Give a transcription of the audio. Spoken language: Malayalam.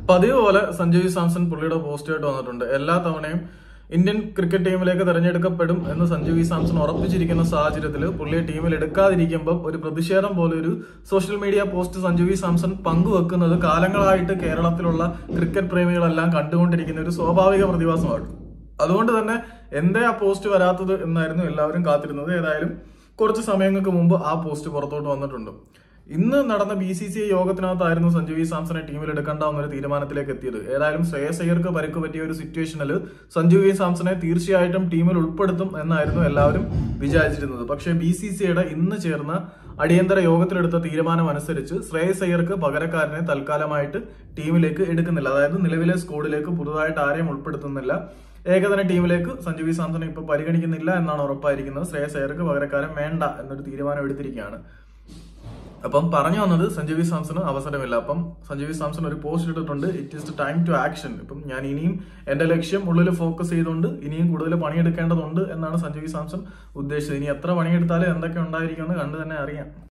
പതിവ് പോലെ സഞ്ജു വി സാംസൺ പുള്ളിയുടെ പോസ്റ്റായിട്ട് വന്നിട്ടുണ്ട് എല്ലാ തവണയും ഇന്ത്യൻ ക്രിക്കറ്റ് ടീമിലേക്ക് തെരഞ്ഞെടുക്കപ്പെടും എന്ന് സഞ്ജു വി സാംസൺ ഉറപ്പിച്ചിരിക്കുന്ന സാഹചര്യത്തിൽ പുള്ളിയെ ടീമിൽ എടുക്കാതിരിക്കുമ്പോൾ ഒരു പ്രതിഷേധം പോലെ ഒരു social media post Sanju V Samson പങ്കുവെക്കുന്നത് കാലങ്ങളായിട്ട് കേരളത്തിലുള്ള ക്രിക്കറ്റ് പ്രേമികളെല്ലാം കണ്ടുകൊണ്ടിരിക്കുന്ന ഒരു സ്വാഭാവിക പ്രതിഭാസമാണ് അതുകൊണ്ട് തന്നെ എന്തേ ആ പോസ്റ്റ് വരാത്തത് എന്നായിരുന്നു എല്ലാവരും കാത്തിരുന്നത് ഏതായാലും കുറച്ച് സമയങ്ങൾക്ക് മുമ്പ് ആ പോസ്റ്റ് പുറത്തോട്ട് വന്നിട്ടുണ്ട് ഇന്ന് നടന്ന ബി സി സി ഐ യോഗത്തിനകത്തായിരുന്നു സഞ്ജു വി സാംസനെ ടീമിൽ എടുക്കണ്ടാവുന്ന ഒരു തീരുമാനത്തിലേക്ക് എത്തിയത് ഏതായാലും ശ്രേയസ് അയ്യർക്ക് പരിക്ക് പറ്റിയ ഒരു സിറ്റുവേഷനിൽ സഞ്ജു വി സാംസനെ തീർച്ചയായിട്ടും ടീമിൽ ഉൾപ്പെടുത്തും എന്നായിരുന്നു എല്ലാവരും വിചാരിച്ചിരുന്നത് പക്ഷേ ബി സി സി ഐയുടെ ഇന്ന് ചേർന്ന അടിയന്തര യോഗത്തിലെടുത്ത തീരുമാനം അനുസരിച്ച് ശ്രേയസ് അയ്യർക്ക് പകരക്കാരനെ തൽക്കാലമായിട്ട് ടീമിലേക്ക് എടുക്കുന്നില്ല അതായത് നിലവിലെ സ്കോഡിലേക്ക് പുതുതായിട്ട് ആരെയും ഉൾപ്പെടുത്തുന്നില്ല ഏകദിന ടീമിലേക്ക് സഞ്ജു വി സാംസനെ ഇപ്പൊ പരിഗണിക്കുന്നില്ല എന്നാണ് ഉറപ്പായിരിക്കുന്നത് ശ്രേയസ് അയ്യർക്ക് പകരക്കാരൻ വേണ്ട എന്നൊരു തീരുമാനം എടുത്തിരിക്കുകയാണ് അപ്പം പറഞ്ഞു വന്നത് സഞ്ജു വി സാംസണ് അവസരമില്ല അപ്പം സഞ്ജു വി സാംസൺ ഒരു പോസ്റ്റ് ഇട്ടിട്ടുണ്ട് it is time to action ഇപ്പം ഞാൻ ഇനിയും എന്റെ ലക്ഷ്യം ഉള്ളിൽ ഫോക്കസ് ചെയ്തുകൊണ്ട് ഇനിയും കൂടുതൽ പണിയെടുക്കേണ്ടതുണ്ട് എന്നാണ് സഞ്ജു വി സാംസൺ ഉദ്ദേശിച്ചത് ഇനി എത്ര പണിയെടുത്താലും എന്തൊക്കെ ഉണ്ടായിരിക്കുമെന്ന് കണ്ടു തന്നെ അറിയാം